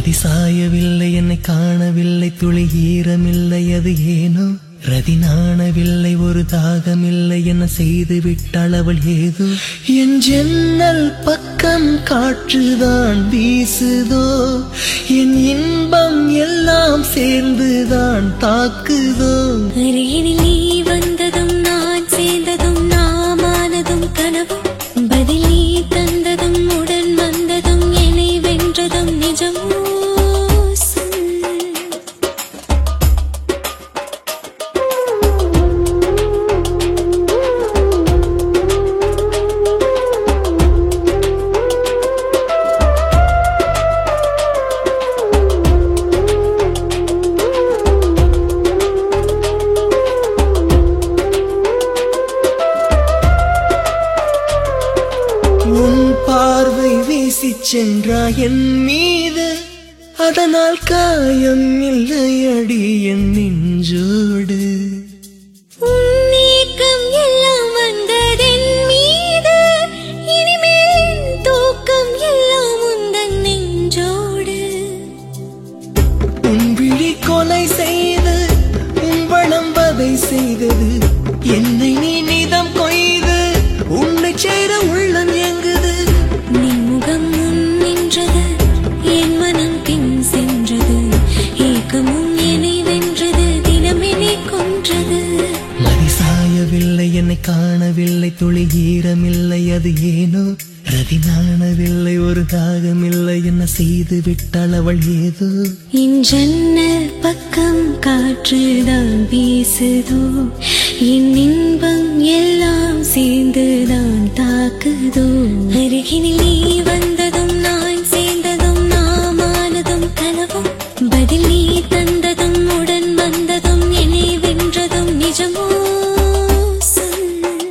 மதி சாயவில்லை என்னை காணவில்லை துளி ஈரமில்லை அது ஏனோ ரதி நாணவில்லை ஒரு தாகமில்லை என செய்து விட்டாள் அவள் ஏதோ என் ஜன்னல் பக்கம் காற்றுதான் வீசுதோ என் இன்பம் எல்லாம் சேர்ந்துதான் தாக்குதோ அருகினில் நீ வந்ததும் நான் சேர்ந்ததும் நாமானதும் கனவும் பதில் நீ தந்ததும் உடன் வந்ததும் என்னை வென்றதும் நிஜமோ சொல். உன் பார்வை வீசி சென்றா என் மீது அதனால் காயம் இல்லையடி என் நெஞ்சோடு உன் நீக்கம் எல்லாம் வந்ததென் மீது இனிமேல் என் தூக்கம் எல்லாம் உந்தன் நெஞ்சோடு உன் விழி கொலை செய்து உன் வளம் வதை செய்தது என்னை நீ நிதம் கொய்து உன்னை சேர உள்ளம் எங்குது நீ முகம் முன் நின்றது என் மனம் பின் சென்றது ஏக்கமும் என்னை வென்றது தினம் என்னை கொன்றது மதி சாயவில்லை என்னை காணவில்லை துளி ஈரமில்லை அது ஏனோ ரதி நாணவில்லை ஒரு தாகமில்லை என்ன செய்து விட்டாள் அவள் ஏதோ என் ஜன்னல் பக்கம் காற்றுதான் வீசுதோ என் இன்பம் எல்லாம் சேர்ந்துதான் தாக்குதோ அருகினில் நீ வந்ததும் நான் சேர்ந்ததும் நாமானதும் கனவும் பதில் நீ தந்ததும் உடன் வந்ததும் என்னை வென்றதும் நிஜமோ சொல்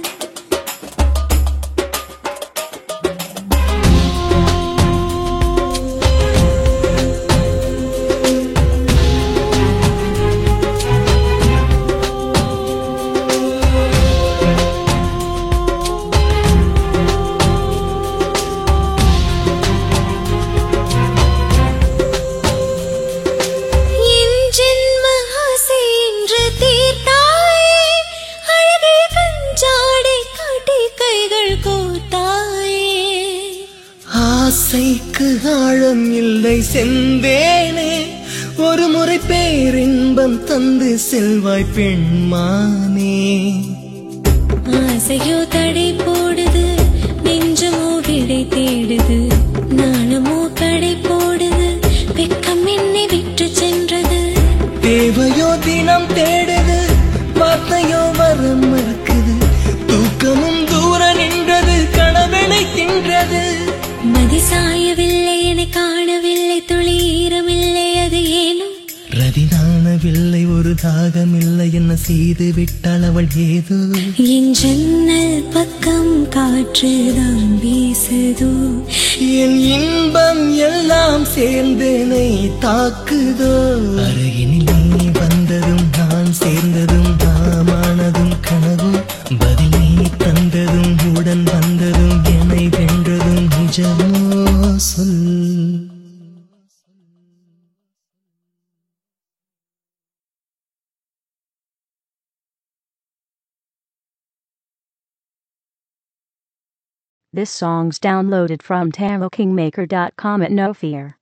என் ஜென்ம ஆசை என்று தீர்த்தாயே அழகே கஞ்சாடை காட்டி கைகள் கோத்தாயே ஆசைக்கு ஆழம் இல்லை செந்தேனே ஒரு முறை பேரின்பம் தந்து செல்வாய் பெண்மானே ஆசையோ தடை போடுது நெஞ்சமோ விடை தேடுது நாணமோ கடை போடுது வெக்கம் என்னை விட்டு சென்றது தேவையோ தினம் தேடுது வார்த்தையோ வரம் மறுக்குது தூக்கமும் தூர நின்றது கனவெனை தின்றது மதி சாயவில்லை என்னை காணவில்லை துளி ஈரமில்லை அது ஏனோ ரதி நாணவில்லை ஒரு தாகமில்லை என்ன செய்து விட்டாள் அவள் ஏதோ என் ஜன்னல் பக்கம் காற்றுதான் வீசுதோ என் இன்பம் எல்லாம் சேர்ந்தனை தாக்குதோ அருகினில் நீ வந்ததும் நான் சேர்ந்ததும் நாமானதும் கனவும் பதில் நீ தந்ததும் உடன் வந்ததும் என்னை வென்றதும் நிஜமோ சொல் This song's downloaded from TaroKingmaker.com at no fear.